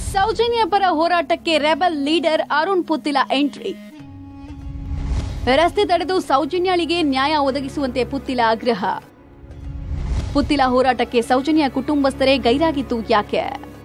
ಸೌಜನ್ಯ ಪರ ಹೋರಾಟಕ್ಕೆ rebel leader Arun Puthila entry ರಸ್ತೆ ತಡೆದು ಸೌಜನ್ಯಳಿಗೆ ನ್ಯಾಯ ಒದಗಿಸುವಂತೆ ಪುತ್ತಿಲ ಆಗ್ರಹ ಪುತ್ತಿಲ ಹೋರಾಟಕ್ಕೆ ಸೌಜನ್ಯ ಕುಟುಂಬಸ್ಥರೇ ಗೈರಾಗಿದ್ದು ಯಾಕೆ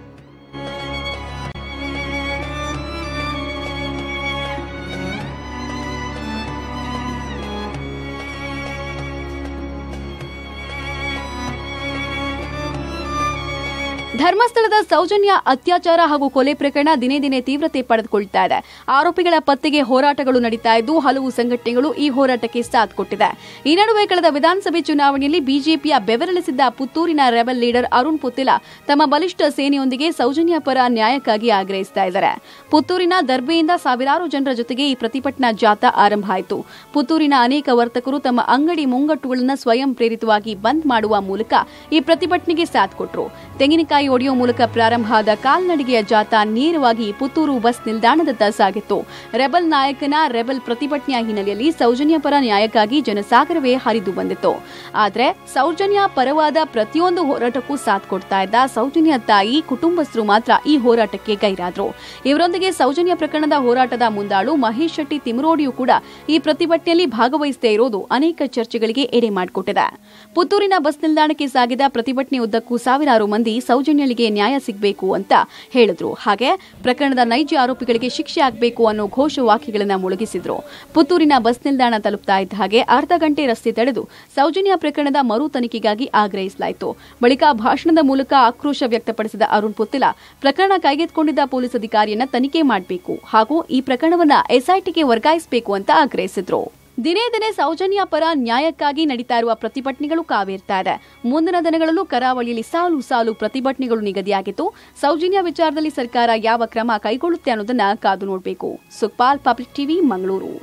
ಧರ್ಮಸ್ಥಳದ ಸೌಜನ್ಯ ಅತ್ಯಾಚಾರ ಹಾಗೂ ಕೊಲೆ ಪ್ರಕರಣ ದಿನೇ ದಿನೇ ತೀವ್ರತೆ ಪಡೆದುಕೊಳ್ತಾ ಇದೆ ಆರೋಪಿಗಳ ಪತ್ತೆಗೆ ಹೋರಾಟಗಳು ನಡೀತಾ ಇದ್ದು ಹಲವು ಸಂಘಟನೆಗಳು ಈ ಹೋರಾಟಕ್ಕೆ ಸಾಥ್ ಕೊಟ್ಟಿದೆ ಈ ನಡುವೆ ಕಳೆದ ವಿಧಾನಸಭೆ ಚುನಾವಣೆಯಲ್ಲಿ ಬಿಜೆಪಿಯ ಬೆವರಳಿಸಿದ್ದ ಪುತ್ತೂರಿನ ರೆಬಲ್ ಲೀಡರ್ ಅರುಣ್ ಪುತ್ತಿಲ ತಮ್ಮ ಬಲಿಷ್ಠ ಸೇನೆಯೊಂದಿಗೆ ಸೌಜನ್ಯ ಪರ ನ್ಯಾಯಕ್ಕಾಗಿ ಆಗ್ರಹಿಸ್ತಾ ಇದ್ದಾರೆ ಪುತ್ತೂರಿನ ದರ್ಬೆಯಿಂದ ಸಾವಿರಾರು ಜನರ ಜೊತೆಗೆ ಈ ಪ್ರತಿಭಟನಾ ಜಾಥಾ ಆರಂಭ ಆಯಿತು ಪುತ್ತೂರಿನ ಅನೇಕ ವರ್ತಕರು ತಮ್ಮ ಅಂಗಡಿ ಮುಂಗಟ್ಟುಗಳನ್ನು ಸ್ವಯಂ ಪ್ರೇರಿತವಾಗಿ ಬಂದ್ ಮಾಡುವ ಮೂಲಕ ಈ ಪ್ರತಿಭಟನೆಗೆ ಸಾಥ್ ಕೊಟ್ಟರು ತೆಂಗಿನಕಾಯಿ ಒಡೆಯುವ ಮೂಲಕ ಪ್ರಾರಂಭ ಆದ ಕಾಲ್ನಡಿಗೆಯ ಜಾಥಾ ನೇರವಾಗಿ ಪುತ್ತೂರು ಬಸ್ ನಿಲ್ದಾಣದತ್ತ ಸಾಗಿತ್ತು ರೆಬಲ್ ನಾಯಕನ ರೆಬಲ್ ಪ್ರತಿಭಟನೆಯ ಹಿನ್ನೆಲೆಯಲ್ಲಿ ಸೌಜನ್ಯ ಪರ ನ್ಯಾಯಕ್ಕಾಗಿ ಜನಸಾಗರವೇ ಹರಿದು ಬಂದಿತ್ತು ಆದರೆ ಸೌಜನ್ಯ ಪರವಾದ ಪ್ರತಿಯೊಂದು ಹೋರಾಟಕ್ಕೂ ಸಾಥ್ ಕೊಡ್ತಾ ಇದ್ದ ಸೌಜನ್ಯ ತಾಯಿ ಕುಟುಂಬಸ್ಥರು ಮಾತ್ರ ಈ ಹೋರಾಟಕ್ಕೆ ಗೈರಾದ್ರು ಇವರೊಂದಿಗೆ ಸೌಜನ್ಯ ಪ್ರಕರಣದ ಹೋರಾಟದ ಮುಂದಾಳು ಮಹೇಶ್ ಶೆಟ್ಟಿ ತಿಮರೋಡಿಯು ಕೂಡ ಈ ಪ್ರತಿಭಟನೆಯಲ್ಲಿ ಭಾಗವಹಿಸದೇ ಇರೋದು ಅನೇಕ ಚರ್ಚೆಗಳಿಗೆ ಎಡೆ ಮಾಡಿಕೊಟ್ಟಿದೆ ಪುತ್ತೂರಿನ ಬಸ್ ನಿಲ್ದಾಣಕ್ಕೆ ಸಾಗಿದ ಪ್ರತಿಭಟನೆ ಉದ್ದಕ್ಕೂ ಸಾವಿರಾರು ಮಂದಿ ಸೌಜನ್ಯಳಿಗೆ ನ್ಯಾಯ ಸಿಗಬೇಕು ಅಂತ ಹೇಳಿದ್ರು ಹಾಗೆ ಪ್ರಕರಣದ ನೈಜ ಆರೋಪಿಗಳಿಗೆ ಶಿಕ್ಷೆ ಆಗಬೇಕು ಅನ್ನೋ ಘೋಷವಾಕ್ಯಗಳನ್ನು ಮೊಳಗಿಸಿದ್ರು ಪುತ್ತೂರಿನ ಬಸ್ ನಿಲ್ದಾಣ ತಲುಪ್ತಾ ಇದ್ದ ಹಾಗೆ ಅರ್ಧ ಗಂಟೆ ರಸ್ತೆ ತಡೆದು ಸೌಜನ್ಯ ಪ್ರಕರಣದ ಮರು ತನಿಖೆಗಾಗಿ ಆಗ್ರಹಿಸಲಾಯಿತು ಬಳಿಕ ಭಾಷಣದ ಮೂಲಕ ಆಕ್ರೋಶ ವ್ಯಕ್ತಪಡಿಸಿದ ಅರುಣ್ ಪುತ್ತಿಲ ಪ್ರಕರಣ ಕೈಗೆತ್ತಿಕೊಂಡಿದ್ದ ಪೊಲೀಸ್ ಅಧಿಕಾರಿಯನ್ನ ತನಿಖೆ ಮಾಡಬೇಕು ಹಾಗೂ ಈ ಪ್ರಕರಣವನ್ನ ಎಸ್ಐಟಿಗೆ ವರ್ಗಾಯಿಸಬೇಕು ಅಂತ ಆಗ್ರಹಿಸಿದ್ರು ದಿನೇ ದಿನೇ ಸೌಜನ್ಯ ಪರ ನ್ಯಾಯಕ್ಕಾಗಿ ನಡೀತಾ ಇರುವ ಪ್ರತಿಭಟನೆಗಳು ಕಾವೇರ್ತಾ ಇದೆ ಮುಂದಿನ ದಿನಗಳಲ್ಲೂ ಕರಾವಳಿಯಲ್ಲಿ ಸಾಲು ಸಾಲು ಪ್ರತಿಭಟನೆಗಳು ನಿಗದಿಯಾಗಿದ್ದು ಸೌಜನ್ಯ ವಿಚಾರದಲ್ಲಿ ಸರ್ಕಾರ ಯಾವ ಕ್ರಮ ಕೈಗೊಳ್ಳುತ್ತೆ ಅನ್ನೋದನ್ನ ಕಾದು ನೋಡಬೇಕು ಸುಕ್ಪಾಲ್ ಪಬ್ಲಿಕ್ ಟಿವಿ ಮಂಗಳೂರು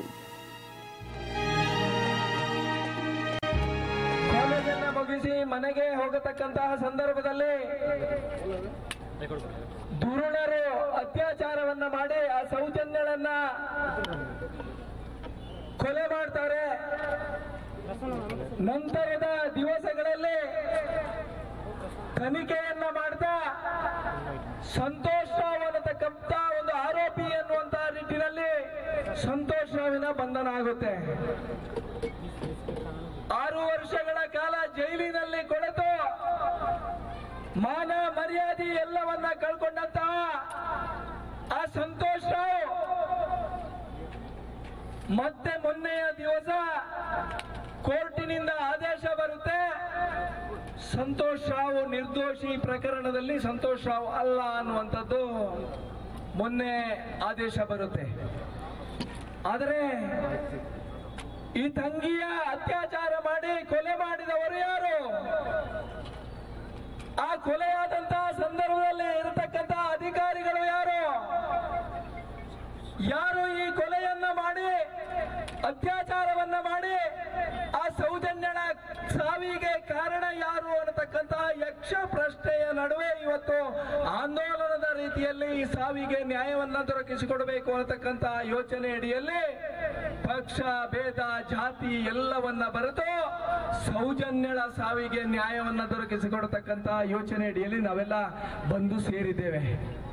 ಕಾಲೇಜನ್ನ ಮುಗಿಸಿ ಮನೆಗೆ ಹೋಗತಕ್ಕಂತಹ ಸಂದರ್ಭದಲ್ಲಿ ದುರುಣರು ಅತ್ಯಾಚಾರವನ್ನ ಮಾಡಿ ಆ ಸೌಜನ್ಯಳನ್ನ ಕೊಲೆ ಮಾಡ್ತಾರೆ ನಂತರದ ದಿವಸಗಳಲ್ಲಿ ತನಿಖೆಯನ್ನ ಮಾಡ್ತಾ ಸಂತೋಷ್ ರಾವ್ ಅನ್ನತಕ್ಕಂಥ ಒಂದು ಆರೋಪಿ ಎನ್ನುವಂತ ನಿಟ್ಟಿನಲ್ಲಿ ಸಂತೋಷ್ ರಾವಿನ ಬಂಧನ ಆಗುತ್ತೆ ಆರು ವರ್ಷಗಳ ಕಾಲ ಜೈಲಿನಲ್ಲಿ ಕೊಳೆತು ಮಾನ ಮರ್ಯಾದೆ ಎಲ್ಲವನ್ನ ಕಳ್ಕೊಂಡಂತಹ ಆ ಸಂತೋಷ್ ರಾವ್ ಮತ್ತೆ ಮೊನ್ನೆಯ ದಿವಸ ಕೋರ್ಟಿನಿಂದ ಆದೇಶ ಬರುತ್ತೆ ಸಂತೋಷ್ ರಾವ್ ನಿರ್ದೋಷಿ ಪ್ರಕರಣದಲ್ಲಿ ಸಂತೋಷ್ ರಾವ್ ಅಲ್ಲ ಅನ್ನುವಂಥದ್ದು ಮೊನ್ನೆ ಆದೇಶ ಬರುತ್ತೆ ಆದರೆ ಈ ತಂಗಿಯ ಅತ್ಯಾಚಾರ ಮಾಡಿ ಕೊಲೆ ಮಾಡಿದವರು ಯಾರು ಆ ಕೊಲೆಯಾದಂತಹ ಸಂದರ್ಭದಲ್ಲಿ ಇರತಕ್ಕಂತ ಅಧಿಕಾರಿಗಳು ಯಾರು ಯಾರು ಈ ಕೊಲೆಯನ್ನ ಮಾಡಿ ಅತ್ಯಾಚಾರವನ್ನ ಮಾಡಿ ಆ ಸೌಜನ್ಯಳ ಸಾವಿಗೆ ಕಾರಣ ಯಾರು ಅನ್ನತಕ್ಕಂತ ಯಕ್ಷ ಪ್ರಶ್ನೆಯ ನಡುವೆ ಇವತ್ತು ಆಂದೋಲನದ ರೀತಿಯಲ್ಲಿ ಈ ಸಾವಿಗೆ ನ್ಯಾಯವನ್ನ ದೊರಕಿಸಿಕೊಡಬೇಕು ಅನ್ನತಕ್ಕಂತ ಯೋಚನೆ ಅಡಿಯಲ್ಲಿ ಪಕ್ಷ ಭೇದ ಜಾತಿ ಎಲ್ಲವನ್ನ ಬರೆದು ಸೌಜನ್ಯಳ ಸಾವಿಗೆ ನ್ಯಾಯವನ್ನ ದೊರಕಿಸಿಕೊಡತಕ್ಕಂತ ಯೋಚನೆ ಅಡಿಯಲ್ಲಿ ನಾವೆಲ್ಲ ಬಂದು ಸೇರಿದ್ದೇವೆ